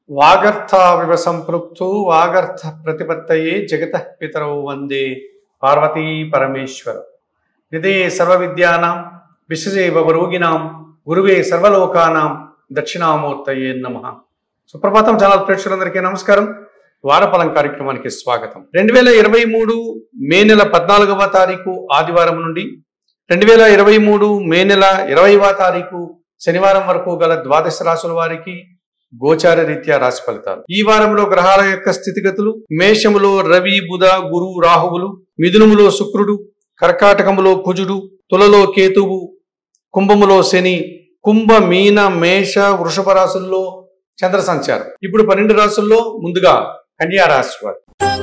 వాగర్థావివ సంపృక్తు వాగర్థ ప్రతిపత్తయే జగత పితరౌ వందే పార్వతీ పరమేశ్వర నిదే సర్వ విద్యానాం విశ్వజే భవరోగినాం గురువే సర్వలోకానాం దక్షిణామూర్తయే నమ సుప్రభాతం ఛానల్ ప్రేక్షకులందరికీ నమస్కారం వారఫలం కార్యక్రమానికి స్వాగతం రెండు వేల ఇరవై మూడు మే నెల పద్నాలుగవ తారీఖు ఆదివారం నుండి రెండు వేల ఇరవై మూడు మే నెల ఇరవైవ తారీఖు శనివారం వరకు గల ద్వాదశ రాశుల వారికి గోచార రీత్యా రాశి ఫలితాలు ఈ వారంలో గ్రహాల యొక్క స్థితిగతులు మేషములో రవి బుధ గురు రాహువులు మిథునములో శుక్రుడు కర్కాటకములో కుజుడు తులలో కేతువు కుంభములో శని కుంభ మీన మేష వృషభ రాశుల్లో చంద్ర సంచారం ఇప్పుడు పన్నెండు రాశుల్లో ముందుగా కన్యా రాశి వారు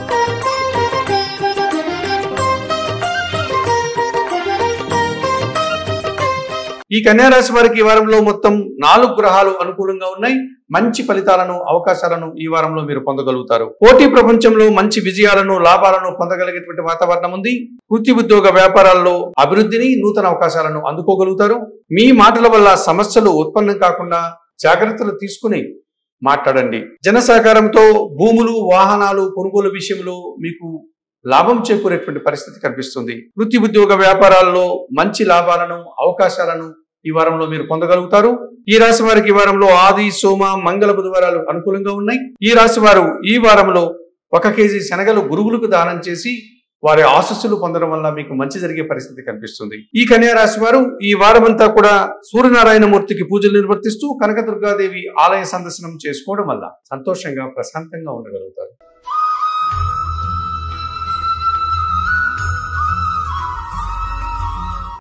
ఈ కన్యా రాశి వారికి ఈ వారంలో మొత్తం నాలుగు గ్రహాలు అనుకూలంగా ఉన్నాయి మంచి ఫలితాలను అవకాశాలను ఈ వారంలో మీరు పొందగలుగుతారు పోటీ ప్రపంచంలో మంచి విజయాలను లాభాలను పొందగలిగేటువంటి వాతావరణం ఉంది వృత్తి ఉద్యోగ వ్యాపారాల్లో అభివృద్ధిని నూతన అవకాశాలను అందుకోగలుగుతారు మీ మాటల వల్ల సమస్యలు ఉత్పన్నం కాకుండా జాగ్రత్తలు తీసుకుని మాట్లాడండి జన సహకారంతో భూములు వాహనాలు కొనుగోలు విషయంలో మీకు లాభం చేకూరేటువంటి పరిస్థితి కనిపిస్తుంది వృత్తి ఉద్యోగ వ్యాపారాల్లో మంచి లాభాలను అవకాశాలను ఈ వారంలో మీరు పొందగలుగుతారు ఈ రాశి వారికి ఈ వారంలో ఆది సోమ మంగళ బుధవారాలు అనుకూలంగా ఉన్నాయి ఈ రాశి వారు ఈ వారంలో ఒక కేజీ శనగలు గురువులకు దానం చేసి వారి ఆశస్సులు పొందడం వల్ల మీకు మంచి జరిగే పరిస్థితి కనిపిస్తుంది ఈ కన్యా రాశి వారు ఈ వారమంతా కూడా సూర్యనారాయణ మూర్తికి పూజలు నిర్వర్తిస్తూ కనకదుర్గాదేవి ఆలయ సందర్శనం చేసుకోవడం వల్ల సంతోషంగా ప్రశాంతంగా ఉండగలుగుతారు